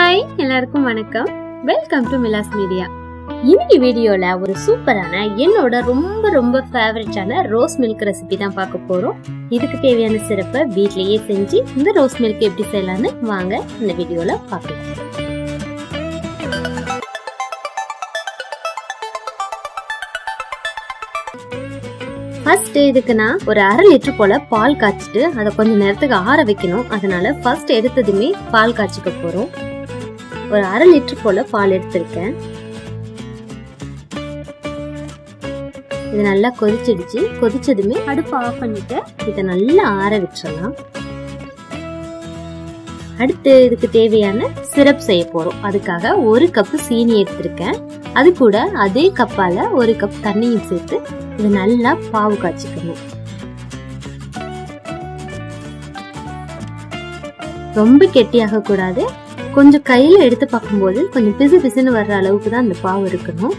hi எல்லாருக்கும் வணக்கம் welcome to மிலாஸ் media இன்னைக்கு வீடியோல ஒரு சூப்பரான என்னோட ரொம்ப ரொம்ப ஃபேவரட்டான ரோஸ் மில்க் ரெசிபி தான் பார்க்க போறோம் இதுக்கு தேவையான சிறப்பை வீட்லயே செஞ்சு இந்த ரோஸ் மில்க் எப்படி செய்யலாம்னு வாங்க இந்த வீடியோல பார்க்கலாம் ஃபர்ஸ்ட் இதுக்கு நான் ஒரு அரை லிட்டர் போல பால் காய்ச்சிட்டு அதை கொஞ்ச நேரத்துக்கு ஆற வைக்கணும் அதனால ஃபர்ஸ்ட் எடுத்ததுமே பால் காய்ச்சிக்க போறோம் ஒரு அரை லிட்டர் போல பால் எடுத்திருக்கேன் இது நல்லா கொதிச்சிடுச்சு கொதிச்சதுமே அடுப்பு ஆஃப் பண்ணிட்டு இதை நல்லா ஆற விட்டுறலாம் அடுத்து இதுக்கு தேவையான சிரப் செய்ய போறோம் அதுக்காக ஒரு கப் சீனி எடுத்திருக்கேன் அது கூட அதே கப்பால ஒரு கப் தண்ணியும் சேர்த்து இது நல்லா பாவு காய்ச்சிக்கணும் ரொம்ப கெட்டியாக கூடாது கொஞ்சம் கையில எடுத்து பார்க்கும்போது கொஞ்சம் பிசு பிசுன்னு வர்ற அளவுக்கு தான் அந்த பாவு இருக்கணும்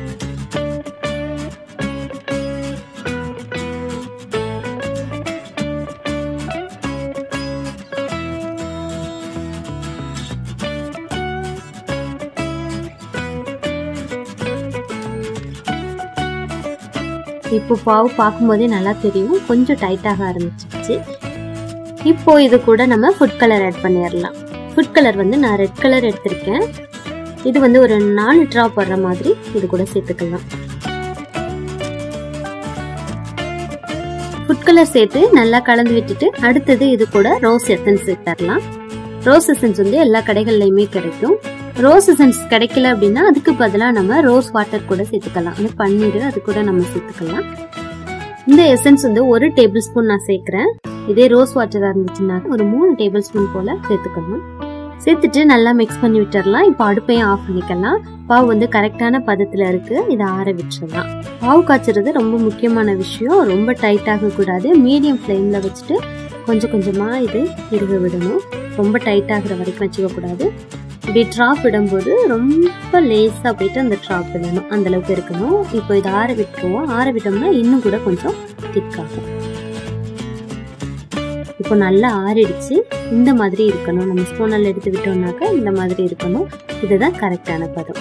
இப்போ பாவு பார்க்கும்போதே நல்லா தெரியும் கொஞ்சம் டைட்டாக ஆரம்பிச்சிருச்சு இப்போ இது கூட நம்ம ஃபுட் கலர் ஆட் பண்ணிடலாம் ஃபுட் கலர் வந்து நான் ரெட் கலர் எடுத்திருக்கேன் இது வந்து ஒரு நாலு ட்ராப் வர்ற மாதிரி இது கூட சேர்த்துக்கலாம் ஃபுட் கலர் சேர்த்து நல்லா கலந்து விட்டுட்டு அடுத்தது இது கூட ரோஸ் எசன்ஸ் சேர்த்துடலாம் ரோஸ் எசன்ஸ் வந்து எல்லா கடைகள்லையுமே கிடைக்கும் ரோஸ் எசன்ஸ் கிடைக்கல அப்படின்னா அதுக்கு பதிலாக நம்ம ரோஸ் வாட்டர் கூட சேர்த்துக்கலாம் அந்த பன்னீர் அது கூட நம்ம சேர்த்துக்கலாம் இந்த எசன்ஸ் வந்து ஒரு டேபிள் ஸ்பூன் நான் சேர்க்குறேன் இதே ரோஸ் வாட்டராக இருந்துச்சுன்னா ஒரு மூணு டேபிள் ஸ்பூன் போல சேர்த்துக்கணும் சேர்த்துட்டு நல்லா மிக்ஸ் பண்ணி விட்டுறலாம் இப்போ அடுப்பையும் ஆஃப் பண்ணிக்கலாம் பாவு வந்து கரெக்டான பதத்தில் இருக்கு இதை ஆற விட்டுறலாம் பாவு காய்ச்சறது ரொம்ப முக்கியமான விஷயம் ரொம்ப டைட் ஆகக்கூடாது மீடியம் ஃப்ளேமில் வச்சுட்டு கொஞ்சம் கொஞ்சமாக இது இருக விடணும் ரொம்ப டைட் ஆகுற வரைக்கும் வச்சுக்க கூடாது இப்படி ட்ராப் விடும்போது ரொம்ப லேஸாக போயிட்டு அந்த ட்ராப் விடணும் அந்த அளவுக்கு இருக்கணும் இப்போ இதை ஆற விட்டுருவோம் ஆற விட்டோம்னா இன்னும் கூட கொஞ்சம் திக்காகும் இப்போ நல்லா ஆறிடுச்சு இந்த மாதிரி இருக்கணும் நம்ம ஸ்பூனால் எடுத்து விட்டோம்னாக்கா இந்த மாதிரி இருக்கணும் இதுதான் கரெக்டான பதம்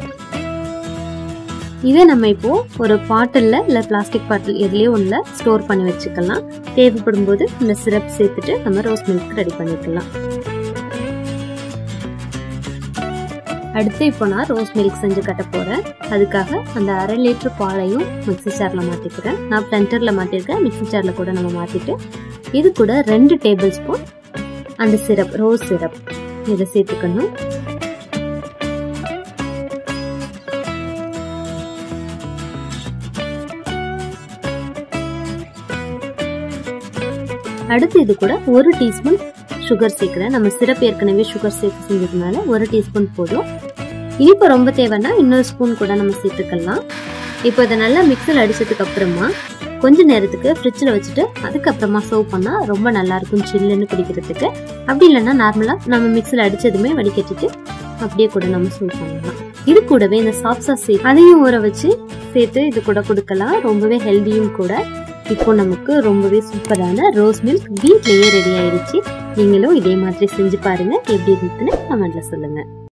இதை நம்ம இப்போ ஒரு பாட்டிலில் இல்லை பிளாஸ்டிக் பாட்டில் எதுலேயோ ஒன்றில் ஸ்டோர் பண்ணி வச்சுக்கலாம் தேவைப்படும் போது இந்த சிரப் சேர்த்துட்டு நம்ம ரோஸ் மில்க் ரெடி பண்ணிக்கலாம் அடுத்து இப்போ நான் ரோஸ் மில்க் செஞ்சு கட்ட போகிறேன் அதுக்காக அந்த அரை லிட்டர் பாலையும் மிக்சி ஜாரில் மாற்றிக்கிறேன் நான் பிளண்டரில் மாற்றிருக்கேன் மிக்சி ஜாரில் கூட நம்ம மாற்றிட்டு இது கூட ரெண்டு டேபிள் ஸ்பூன் அந்த சிரப் ரோஸ் சிரப் இதை சேர்த்துக்கணும் அடுத்து இது கூட ஒரு டீஸ்பூன் சுகர் சேர்க்குறேன் நம்ம சிரப் ஏற்கனவே சுகர் சேர்த்து செஞ்சதுனால ஒரு டீஸ்பூன் போதும் இனிப்பு ரொம்ப தேவைன்னா இன்னொரு ஸ்பூன் கூட நம்ம சேர்த்துக்கலாம் இப்போ இதை நல்லா மிக்சர் அடிச்சதுக்கு அப்புறமா கொஞ்ச நேரத்துக்கு ஃப்ரிட்ஜில் வச்சுட்டு அதுக்கப்புறமா சர்வ் பண்ணால் ரொம்ப நல்லா இருக்கும் சில்லுன்னு குடிக்கிறதுக்கு அப்படி இல்லைன்னா நார்மலாக நம்ம மிக்சியில் அடிச்சதுமே வடிகட்டிட்டு அப்படியே கூட நம்ம சர்வ் பண்ணலாம் இது கூடவே இந்த சாப்ஸா சேர்த்து அதையும் ஊற வச்சு சேர்த்து இது கூட கொடுக்கலாம் ரொம்பவே ஹெல்த்தியும் கூட இப்போ நமக்கு ரொம்பவே சூப்பரான ரோஸ் மில்க் வீட்லேயே ரெடி ஆயிடுச்சு நீங்களும் இதே மாதிரி செஞ்சு பாருங்க எப்படி இருந்துச்சுன்னு கமெண்ட்ல சொல்லுங்க